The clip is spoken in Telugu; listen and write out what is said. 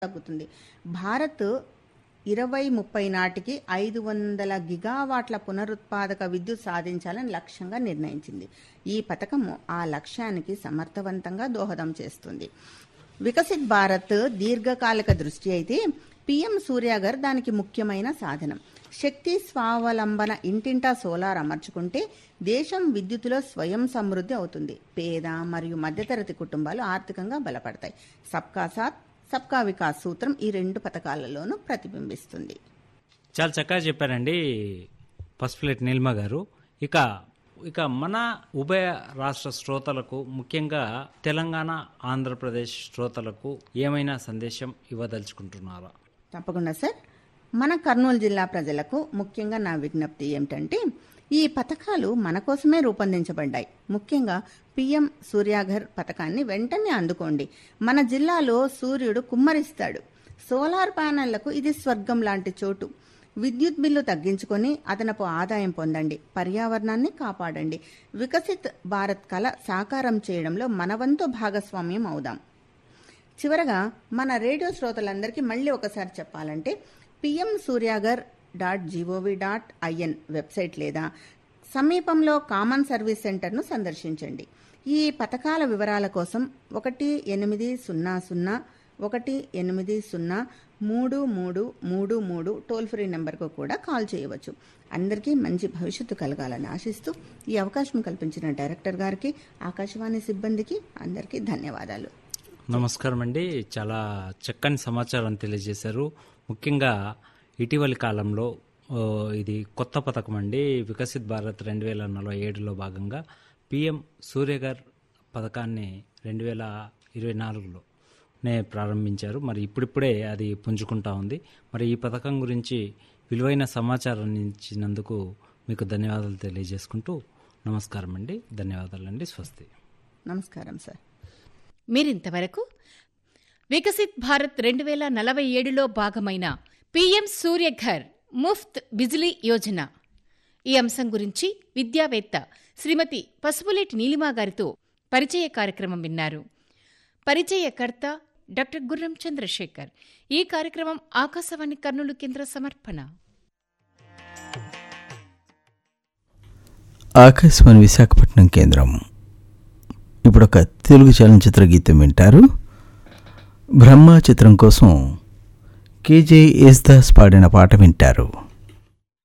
తగ్గుతుంది భారత్ ఇరవై ముప్పై నాటికి ఐదు వందల గిగావాట్ల పునరుత్పాదక విద్యుత్ సాధించాలని లక్ష్యంగా నిర్ణయించింది ఈ పథకము ఆ లక్ష్యానికి సమర్థవంతంగా దోహదం చేస్తుంది వికసిత్ భారత్ దీర్ఘకాలిక దృష్టి అయితే పిఎం సూర్యాగర్ దానికి ముఖ్యమైన సాధనం శక్తి స్వావలంబన ఇంటింటా సోలార్ అమర్చుకుంటే దేశం విద్యుత్తులో స్వయం సమృద్ధి అవుతుంది పేద మరియు మధ్యతరగతి కుటుంబాలు ఆర్థికంగా బలపడతాయి సబ్కా సాత్ సబ్కా వికాస్ సూత్రం ఈ రెండు పథకాలలోనూ ప్రతిబింబిస్తుంది చాలా చక్కగా చెప్పారండి పసుపులేటి నీలిమ గారు ఇక ఇక మన ఉభయ రాష్ట్ర శ్రోతలకు ముఖ్యంగా తెలంగాణ ఆంధ్రప్రదేశ్ శ్రోతలకు ఏమైనా సందేశం ఇవ్వదలుచుకుంటున్నారా తప్పకుండా సార్ మన కర్నూలు జిల్లా ప్రజలకు ముఖ్యంగా నా విజ్ఞప్తి ఏమిటంటే ఈ పథకాలు మన కోసమే రూపొందించబడ్డాయి ముఖ్యంగా పిఎం సూర్యాఘర్ పథకాన్ని వెంటనే అందుకోండి మన జిల్లాలో సూర్యుడు కుమ్మరిస్తాడు సోలార్ ప్యానెళ్లకు ఇది స్వర్గం లాంటి చోటు విద్యుత్ బిల్లు తగ్గించుకొని అదనపు ఆదాయం పొందండి పర్యావరణాన్ని కాపాడండి వికసిత్ భారత్ కళ సాకారం చేయడంలో మనవంతు భాగస్వామ్యం అవుదాం చివరగా మన రేడియో శ్రోతలందరికీ మళ్ళీ ఒకసారి చెప్పాలంటే PM Suryaghar dot gov dot IN website లేదా సమీపంలో కామన్ సర్వీస్ సెంటర్ను సందర్శించండి ఈ పథకాల వివరాల కోసం ఒకటి ఎనిమిది సున్నా సున్నా ఒకటి ఎనిమిది సున్నా మూడు మూడు మూడు మూడు టోల్ ఫ్రీ నెంబర్కు కూడా కాల్ చేయవచ్చు అందరికీ మంచి భవిష్యత్తు కలగాలని ఆశిస్తూ ఈ అవకాశం కల్పించిన డైరెక్టర్ గారికి ఆకాశవాణి సిబ్బందికి అందరికీ ధన్యవాదాలు నమస్కారం అండి చాలా చక్కని సమాచారం తెలియజేశారు ముఖ్యంగా ఇటీవలి కాలంలో ఓ, ఇది కొత్త పథకం అండి వికసిత్ భారత్ రెండు వేల నలభై ఏడులో భాగంగా పిఎం సూర్యగర్ పథకాన్ని రెండు వేల ఇరవై నాలుగులోనే ప్రారంభించారు మరి ఇప్పుడిప్పుడే అది పుంజుకుంటా ఉంది మరి ఈ పథకం గురించి విలువైన సమాచారం ఇచ్చినందుకు మీకు ధన్యవాదాలు తెలియజేసుకుంటూ నమస్కారం అండి ధన్యవాదాలండి స్వస్తి నమస్కారం సార్ మీరింతవరకు వికసిత్ భారత్ రెండు వేల నలభై ఏడులో భాగమైన పీఎం సూర్యఘర్ ముఫ్త్ బిజిలీ యోజన ఈ అంశం గురించి విద్యావేత్త శ్రీమతి పసుపులేటి నీలిమా గారితో పరిచయ కార్యక్రమం విన్నారు పరిచయకర్త డాక్టర్ గుర్రం చంద్రశేఖర్ ఈ కార్యక్రమం ఆకాశవాణి కర్నూలు కేంద్ర సమర్పణ ఆకాశవాణి విశాఖపట్నం కేంద్రం ఇప్పుడు ఒక తెలుగు చలనచిత్ర గీతం వింటారు బ్రహ్మ చిత్రం కోసం కేజే యేసుదాస్ పాడిన పాట వింటారు